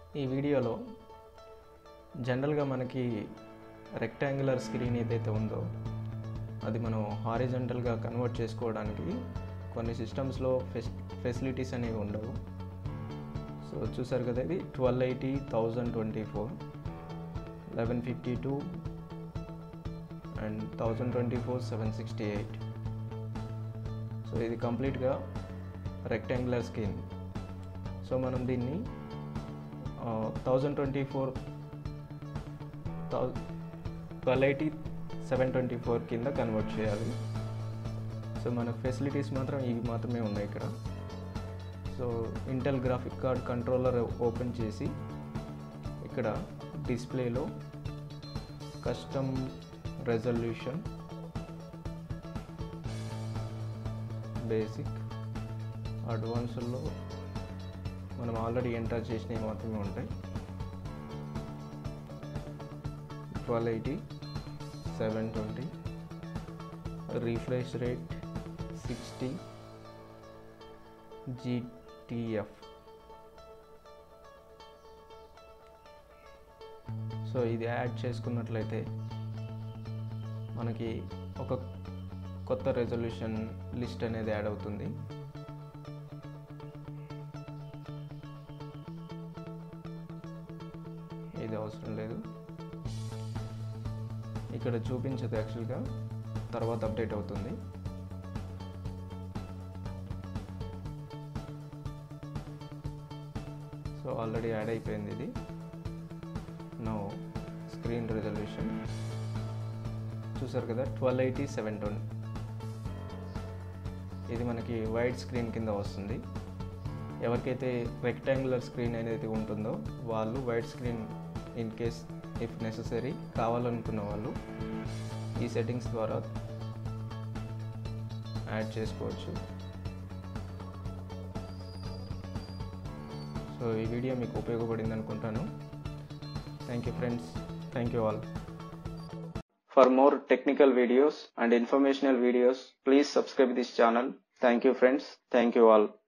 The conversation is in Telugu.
ఈ వీడియోలో జనరల్గా మనకి రెక్టాంగులర్ స్క్రీన్ ఏదైతే ఉందో అది మనం హారిజంటల్గా కన్వర్ట్ చేసుకోవడానికి కొన్ని సిస్టమ్స్లో ఫెస్ ఫెసిలిటీస్ అనేవి ఉండవు సో చూసారు కదా ఇది twelve eighty thousand twenty four eleven fifty two and thousand twenty four seven sixty eight so ఇది కంప్లీట్గా రెక్టాంగులర్ స్క్రీన్ సో మనం దీన్ని thousand twenty four thou twelve eighty seven twenty four కింద కన్వర్ట్ చేయాలి సో మనకు ఫెసిలిటీస్ మాత్రం ఇవి మాత్రమే ఉన్నాయి ఇక్కడ so Intel graphic card controller open చేసి ఇక్కడ డిస్ప్లేలో కస్టమ్ రెజల్యూషన్ బేసిక్ అడ్వాన్స్లో మనం ఆల్రెడీ ఎంటర్ చేసినవి మాత్రమే ఉంటాయి twelve eighty seven twenty refresh rate sixty GTF so ఇది యాడ్ చేసుకున్నట్లయితే మనకి ఒక కొత్త రెజల్యూషన్ లిస్ట్ అనేది యాడ్ అవుతుంది ఇది అవసరం లేదు ఇక్కడ చూపించదు యాక్చువల్గా తర్వాత అప్డేట్ అవుతుంది సో ఆల్రెడీ యాడ్ అయిపోయింది ఇది నో స్క్రీన్ రెజల్యూషన్ చూసారు కదా ట్వెల్వ్ ఎయిటీ సెవెన్ ట్వంటీ ఇది మనకి వైడ్ స్క్రీన్ కింద వస్తుంది ఎవరికైతే రెక్టాంగులర్ స్క్రీన్ అనేది ఉంటుందో వాళ్ళు wide screen in case if necessary కావాలనుకున్న వాళ్ళు ఈ సెట్టింగ్స్ ద్వారా యాడ్ చేసుకోవచ్చు సో ఈ వీడియో మీకు ఉపయోగపడింది అనుకుంటాను thank you friends thank you all for more technical videos and informational videos please subscribe this channel thank you friends thank you all